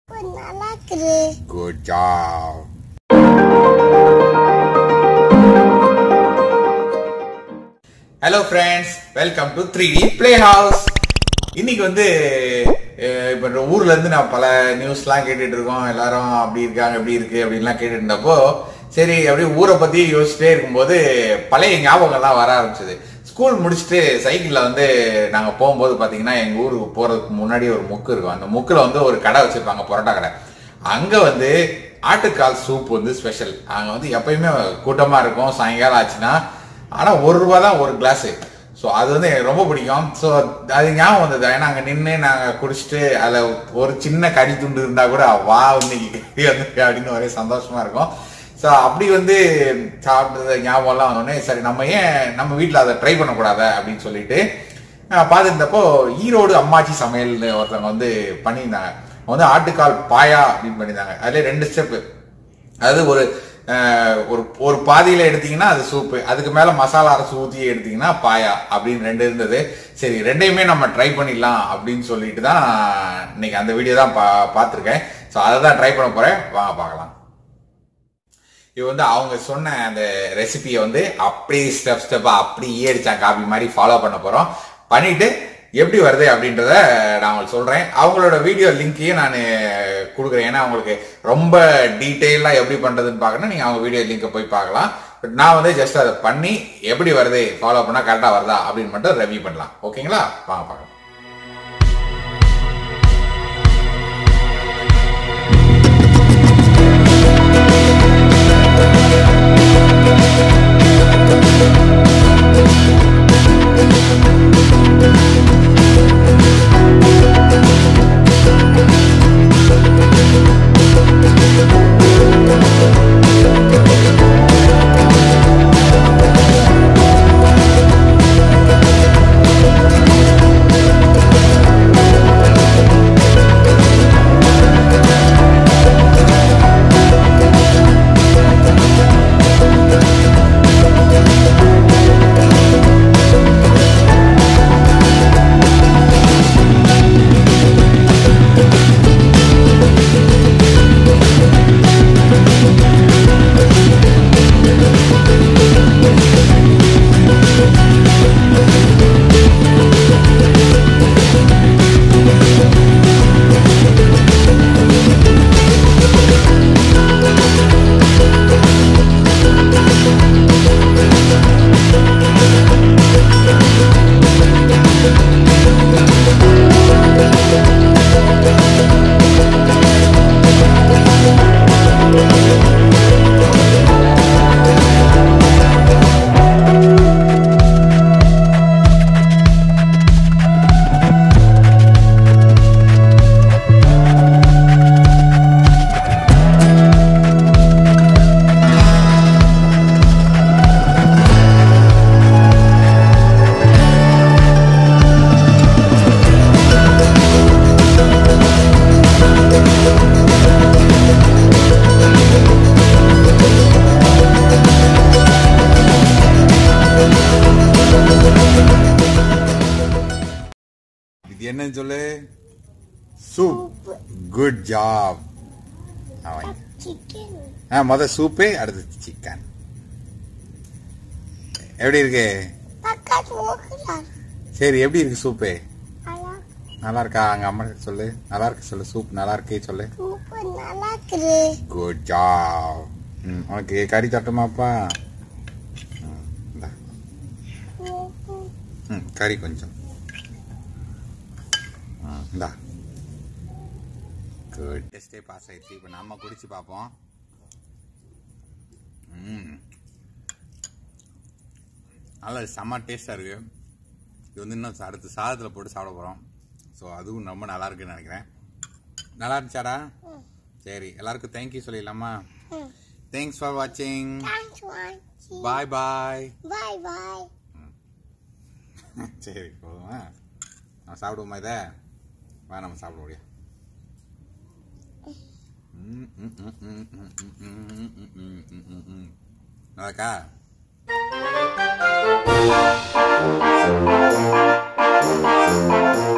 நல்லா இருக்குது Good job. Hello friends welcome to three D play house இன்னைக்கு வந்து அஹ், இப்ப இந்த ஊர்ல இருந்து நான் பல நியூஸ்லாம் கேட்டுட்டு இருக்கோம் எல்லாரும் அப்படி இருக்காங்க எப்படி இருக்கு அப்படின்லாம் கேட்டுட்டு இருந்தப்போ சரி அப்படியே ஊரை பத்தி யோசிச்சுட்டே இருக்கும்போது பழைய ஞாபகம்லாம் வர ஆரம்பிச்சது ஸ்கூல் முடிச்சுட்டு சைக்கிள்ல வந்து நாங்க போகும்போது பாத்தீங்கன்னா எங்க ஊருக்கு போறதுக்கு முன்னாடி ஒரு முக்கு இருக்கும் அந்த முக்குல வந்து ஒரு கடை வச்சிருப்பாங்க பரோட்டா கடை அங்க வந்து ஆட்டுக்கால் சூப் வந்து ஸ்பெஷல் அங்க வந்து எப்பயுமே கூட்டமா இருக்கும் சாயங்காலம் ஆச்சுன்னா ஆனா ஒரு ரூபா தான் ஒரு கிளாஸ் ஸோ அது வந்து எனக்கு ரொம்ப பிடிக்கும் ஸோ அது ஞாபகம் வந்தது ஏன்னா அங்கே நின்று நாங்கள் குடிச்சிட்டு அதில் ஒரு சின்ன கறி துண்டு இருந்தால் கூட வா இன்னைக்கு கறி வந்திருக்கு அப்படின்னு ஒரே சந்தோஷமா இருக்கும் ஸோ அப்படி வந்து சாப்பிட்டது ஞாபகம்லாம் வந்தோடனே சரி நம்ம ஏன் நம்ம வீட்டில் அதை ட்ரை பண்ணக்கூடாத அப்படின்னு சொல்லிட்டு நான் பார்த்துருந்தப்போ ஈரோடு அம்மாச்சி சமையல்னு ஒருத்தவங்க வந்து பண்ணியிருந்தாங்க அவங்க வந்து ஆட்டுக்கால் பாயா அப்படின்னு பண்ணியிருந்தாங்க அதுல ரெண்டு ஸ்டெப்பு அதாவது ஒரு அஹ், ஒரு ஒரு பாதியில எடுத்தீங்கன்னா அது சூப்பு அதுக்கு மேல மசாலா அரைச்சு ஊத்தி எடுத்தீங்கன்னா பாயா அப்படின்னு ரெண்டு இருந்தது சரி ரெண்டையுமே நம்ம ட்ரை பண்ணிடலாம் அப்படின்னு சொல்லிட்டு தான் இன்னைக்கு அந்த வீடியோ தான் பா பார்த்துருக்கேன் ஸோ அதை தான் ட்ரை பண்ண போறேன் வாங்க பார்க்கலாம் இது வந்து அவங்க சொன்ன அந்த ரெசிபியை வந்து அப்படியே ஸ்டெப் ஸ்டெப்பா அப்படியே அடிச்சா காப்பி மாதிரி ஃபாலோ பண்ண போறோம் பண்ணிட்டு எப்படி வருது அப்படின்றத நான் உங்களுக்கு சொல்றேன் அவங்களோட வீடியோ லிங்கையும் நான் கொடுக்குறேன் ஏன்னா அவங்களுக்கு ரொம்ப டீட்டெயிலாக எப்படி பண்றதுன்னு பார்க்கணும் நீங்க அவங்க வீடியோ லிங்கை போய் பார்க்கலாம் பட் நான் வந்து ஜஸ்ட் அதை பண்ணி எப்படி வருது ஃபாலோ பண்ணா கரெக்டா வருதா அப்படின்னு மட்டும் ரெவ்யூ பண்ணலாம் ஓகேங்களா வாங்க பார்க்கலாம் இது என்னன்னு சொல்லு சூப் குட் ஜாப் சிக்கன் ஆ முத சூப்பு அடுத்து சிக்கன் எப்படி இருக்கு பக்கத்து மூக்கலாம் சரி எப்படி இருக்கு சூப்பு நல்லா நல்லா இருக்கா அங்க அம்மா கிட்ட சொல்லு நல்லா இருக்கு சொல்லு சூப் நல்லா இருக்கே சொல்லு சூப்பர் நல்லா இருக்குது குட் ஜாப் ம் உனக்கு கறி தட்டுமாப்பா ம், இந்தா. ம் கறி கொஞ்சம் ம், இந்தா குட் டெஸ்டே பாஸ் ஆயிடுச்சு இப்போ நம்ம குடிச்சு பார்ப்போம் ம் நல்லா செம்ம டேஸ்டாக இருக்கு இது வந்து இன்னும் அடுத்து சாதத்தில் போட்டு சாப்பிட போகிறோம் ஸோ அதுவும் ரொம்ப நல்லா இருக்குன்னு நினைக்கிறேன் நல்லா இருந்துச்சாடா சரி எல்லாருக்கும் தேங்க்யூ சொல்லிடலாமா தேங்க்ஸ் ஃபார் வாட்சிங் தேங்க்ஸ் வாட்சி பாய் பாய் பாய் பாய் சரி போதுமா நான் சாப்பிடுவோமா இதை வா நம்ம சாப்பிட முடியும் நல்லாக்கா Thank